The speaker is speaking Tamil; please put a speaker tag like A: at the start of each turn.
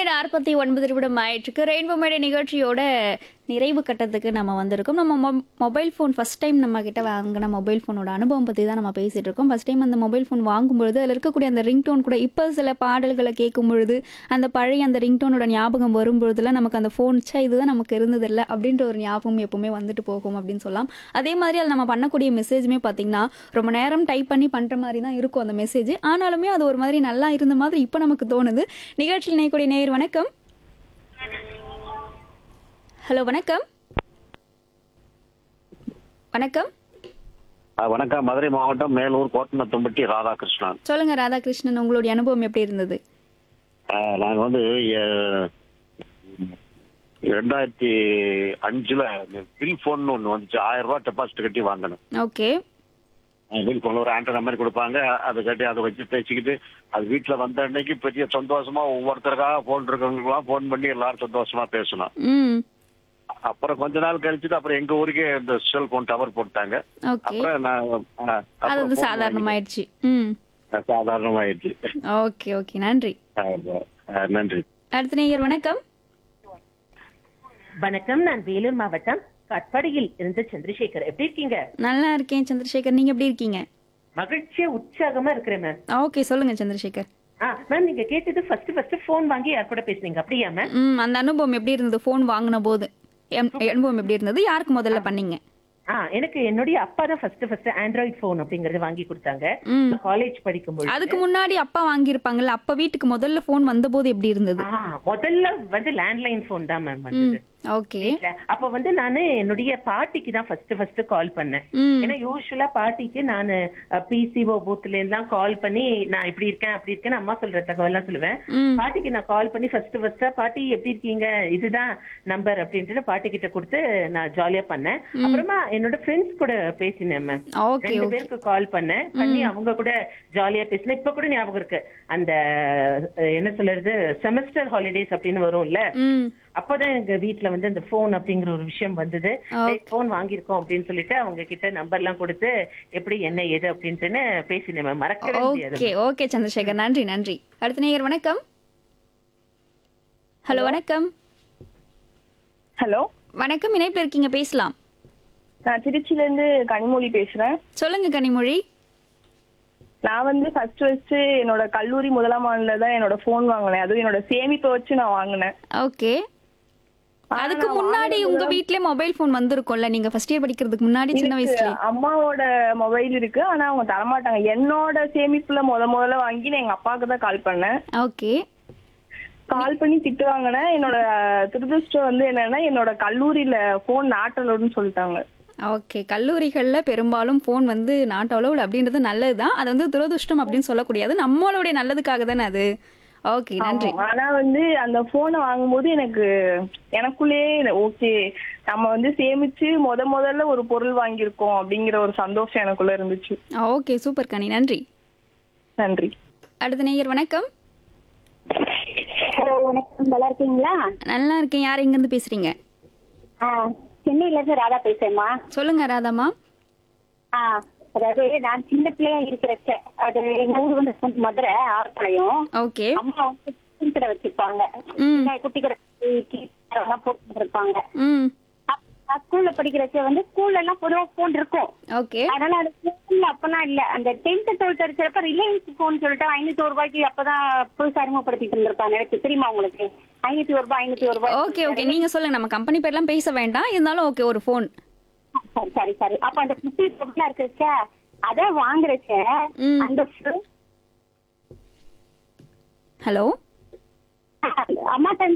A: மணி நாற்பத்தி ஒன்பது நிமிடம் ஆயிட்டுருக்கு ரெயின்போ மேடை நிகழ்ச்சியோட நிறைவு கட்டத்துக்கு நம்ம வந்திருக்கோம் நம்ம மொ மொபைல் ஃபோன் ஃபஸ்ட் டைம் நம்ம கிட்ட வாங்கின மொபைல் ஃபோனோட அனுபவம் பற்றி தான் நம்ம பேசிகிட்டு இருக்கோம் ஃபஸ்ட் டைம் அந்த மொபைல் ஃபோன் வாங்கும்பொழுது அதில் இருக்கக்கூடிய அந்த ரிங்டோன் கூட இப்போ சில பாடல்களை கேட்கும் பொழுது அந்த பழைய அந்த ரிங்டோனோட ஞாபகம் வரும்பொழுதுல நமக்கு அந்த ஃபோன் ச்சே இதுதான் நமக்கு இருந்ததில்லை அப்படின்ற ஒரு ஞாபகம் எப்பவுமே வந்துட்டு போகும் அப்படின்னு சொல்லலாம் அதே மாதிரி அதில் நம்ம பண்ணக்கூடிய மெசேஜுமே பார்த்தீங்கன்னா ரொம்ப நேரம் டைப் பண்ணி பண்ணுற மாதிரி தான் இருக்கும் அந்த மெசேஜ் ஆனாலுமே அது ஒரு மாதிரி நல்லா இருந்த மாதிரி இப்போ நமக்கு தோணுது நிகழ்ச்சியில் இணையக்கூடிய நேயர் வணக்கம் ஹலோ வணக்கம் வணக்கம்
B: ஆ, வணக்கம் மதுரை மாவட்டம் மேலூர் கோட்டனத்தும்பட்டி ராதாகிருஷ்ணன்
A: சொல்லுங்க ராதாகிருஷ்ணன் உங்களுடைய அனுபவம் எப்படி இருந்தது
B: ஆ, நாங்க வந்து எ, ரெண்டாயிரத்தி அஞ்சுல பில் போன் ஒண்ணு வந்துச்சு ஆயிரம் ரூபாய் டெபாசிட் கட்டி வாங்கணும்
A: ஓகே
B: பில் போன் ஒரு ஆண்டனா மாதிரி கொடுப்பாங்க அதை கட்டி அதை வச்சு பேசிக்கிட்டு அது வீட்டுல வந்த அன்னைக்கு பெரிய சந்தோஷமா ஒவ்வொருத்தருக்காக போன் இருக்கவங்களுக்குலாம் போன் பண்ணி எல்லாரும் சந்தோஷமா பேசணும்
A: ம்
B: அப்புறம் கொஞ்ச நாள் கழிச்சுட்டு அப்புறம் எங்க ஊருக்கே இந்த செல்போன் டவர் போட்டாங்க
A: ஓகே
B: அப்புறம் நான் ஆ,
A: அது
B: அப்புறம்
A: வந்து
B: phone
A: சாதாரணமாயிடுச்சு ம்
B: வாங்கி- சாதாரணமாயிடுச்சு
A: ஓகே ஓகே நன்றி
B: ஆ, ஆ, நன்றி
A: அடுத்த நேயர் வணக்கம்
C: வணக்கம் நான் வேலூர் மாவட்டம் கட்பாடியில் இருந்து சந்திரசேகர் எப்படி இருக்கீங்க
A: நல்லா இருக்கேன் சந்திரசேகர் நீங்க எப்படி இருக்கீங்க
C: மகிழ்ச்சியா உற்சாகமா இருக்கிறேன் மேம்
A: ஓகே சொல்லுங்க சந்திரசேகர்
C: ஆ மேம் நீங்க கேட்டது ஃபர்ஸ்ட் ஃபர்ஸ்ட் ஃபோன் வாங்கி யார் கூட பேசுனீங்க அப்படியா மேம்
A: ம் அந்த அனுபவம் எப்படி இருந்தது ஃபோன் வாங்கின போது எம்- அனுபவம் எப்படி இருந்தது யாருக்கு முதல்ல பண்ணீங்க
C: ஆ எனக்கு என்னுடைய அப்பா தான் ஃபர்ஸ்ட் ஃபர்ஸ்ட் ஆண்ட்ராய்ட் ஃபோன் அப்படிங்கறது வாங்கி கொடுத்தாங்க
A: ம்
C: காலேஜ் படிக்கும்போது
A: அதுக்கு முன்னாடி அப்பா வாங்கியிருப்பாங்கல்ல அப்ப வீட்டுக்கு முதல்ல ஃபோன் வந்தபோது எப்படி இருந்தது
C: ஆ, முதல்ல வந்து லேண்ட்லைன் ஃபோன் தான் மேம் வந்தது
A: ஓகே
C: வீட்ல. அப்ப வந்து நானு என்னுடைய பாட்டிக்கு தான் ஃபர்ஸ்ட் ஃபர்ஸ்ட் கால் பண்ணேன்
A: ம்
C: ஏன்னா யூஸ்வலா பாட்டிக்கு நான் பிசிஓ பூத்ல எல்லாம் கால் பண்ணி நான் இப்படி இருக்கேன் அப்படி இருக்கேன் அம்மா சொல்ற தகவல் எல்லாம் சொல்லுவேன்
A: ம்
C: பாட்டிக்கு நான் கால் பண்ணி ஃபர்ஸ்ட் ஃபர்ஸ்டா பாட்டி எப்படி இருக்கீங்க இதுதான் நம்பர் அப்படின்ட்டு பாட்டி கிட்ட கொடுத்து நான் ஜாலியா பண்ணேன் அப்புறமா என்னோட ஃப்ரெண்ட்ஸ் கூட பேசினேன் மேம்
A: ஓகே
C: ரெண்டு
A: ஓகே
C: பேருக்கு கால் பண்ணேன் பண்ணி அவங்க கூட ஜாலியா பேசினேன் இப்ப கூட ஞாபகம் இருக்கு அந்த அஹ், என்ன சொல்றது செமஸ்டர் ஹாலிடேஸ் அப்படின்னு வரும்ல
A: ம்
C: அப்பதான் எங்க வீட்ல வந்து இந்த போன் அப்படிங்கிற ஒரு விஷயம் வந்தது போன் வாங்கியிருக்கோம் அப்படின்னு சொல்லிட்டு அவங்க கிட்ட நம்பர் எல்லாம் கொடுத்து எப்படி என்ன ஏது அப்படின்ட்டுன்னு பேசினேன் மேம் மறக்கவே முடியாது
A: ஓகே ஓகே சந்திரசேகர் நன்றி நன்றி அடுத்த நேயர் வணக்கம் ஹலோ வணக்கம்
D: ஹலோ
A: வணக்கம் இணைப்பில் இருக்கீங்க பேசலாம்
D: நான் திருச்சில இருந்து கனிமொழி பேசுறேன்
A: சொல்லுங்க கனிமொழி
D: நான் வந்து ஃபர்ஸ்ட் ஃபர்ஸ்ட் என்னோட கல்லூரி முதலாம் ஆண்டுல தான் என்னோட ஃபோன் வாங்கினேன் அதுவும் என்னோட சேமிப்பை வச்சு நான் வாங்கினேன்
A: ஓகே அதுக்கு முன்னாடி உங்க வீட்லயே மொபைல் ஃபோன் வந்திருக்கும்ல நீங்க ஃபர்ஸ்ட் இயர் படிக்கிறதுக்கு முன்னாடி சின்ன வயசுல
D: அம்மாவோட மொபைல் இருக்கு ஆனா அவங்க தரமாட்டாங்க என்னோட சேமிப்புல முத முதல்ல வாங்கி நான் எங்க அப்பாவுக்கு தான் கால் பண்ணேன்
A: ஓகே
D: கால் பண்ணி திட்டு வாங்கினேன் என்னோட துரதிருஷ்டம் வந்து என்னன்னா என்னோட கல்லூரியில ஃபோன் நாட்டலோடுன்னு சொல்லிட்டாங்க
A: ஓகே கல்லூரிகள்ல பெரும்பாலும் ஃபோன் வந்து நாட் அலோவ்டு அப்படின்றது நல்லதுதான் அது வந்து துரதுஷ்டம் அப்படின்னு சொல்லக்கூடியது நம்மளுடைய நல்லதுக்காக தானே அது ஓகே நன்றி
D: ஆனா வந்து அந்த போனை வாங்கும்போது எனக்கு எனக்குள்ளேயே ஓகே நம்ம வந்து சேமிச்சு முத முதல்ல ஒரு பொருள் வாங்கியிருக்கோம் அப்படிங்கிற ஒரு சந்தோஷம் எனக்குள்ள இருந்துச்சு
A: ஓகே சூப்பர் கனி நன்றி
D: நன்றி
A: அடுத்த நேயர் வணக்கம்
E: ஹலோ வணக்கம் நல்லா இருக்கீங்களா
A: நல்லா இருக்கேன் யார் எங்கேருந்து பேசுறீங்க
E: ஆ சென்னையில இருந்து ராதா பேசுறேம்மா
A: சொல்லுங்க ராதாமா
E: ஆ அதாவது நான் சின்ன பிள்ளையா இருக்கிறச்ச அது எங்க ஊர் வந்து கொஞ்சம் மதுரை ஆர்ப்பாளையம்
A: ஓகே
E: அம்மா வந்து சின்ன கடை வச்சிருப்பாங்க
A: ம்
E: சின்ன குட்டி கடை எல்லாம் போட்டு இருப்பாங்க
A: ம்
E: ஸ்கூல்ல படிக்கிறச்ச வந்து ஸ்கூல்ல எல்லாம் பொதுவா போன் இருக்கும்
A: ஓகே
E: அதனால அது போன்ல அப்பெல்லாம் இல்ல அந்த டென்த் டுவெல்த் அடிச்சப்ப ரிலையன்ஸ் போன் சொல்லிட்டு ஐநூத்தி ஒரு ரூபாய்க்கு அப்பதான் புதுசா அறிமுகப்படுத்திட்டு இருந்திருப்பாங்க எனக்கு தெரியுமா உங்களுக்கு ஐநூத்தி ஒரு ரூபாய் ஐநூத்தி ஒரு ரூபாய்
A: ஓகே ஓகே நீங்க சொல்லுங்க நம்ம கம்பெனி பேர்லாம் பேச வேண்டாம் இருந்தாலும் ஓகே ஒரு ஃபோன்
E: சரி சரி சரி அப்ப அந்த குட்டி பொருளா இருக்குச்சா அத வாங்குறச்ச
A: ம்.
E: அந்த phone-
A: ஹலோ
E: அம்மாட்ட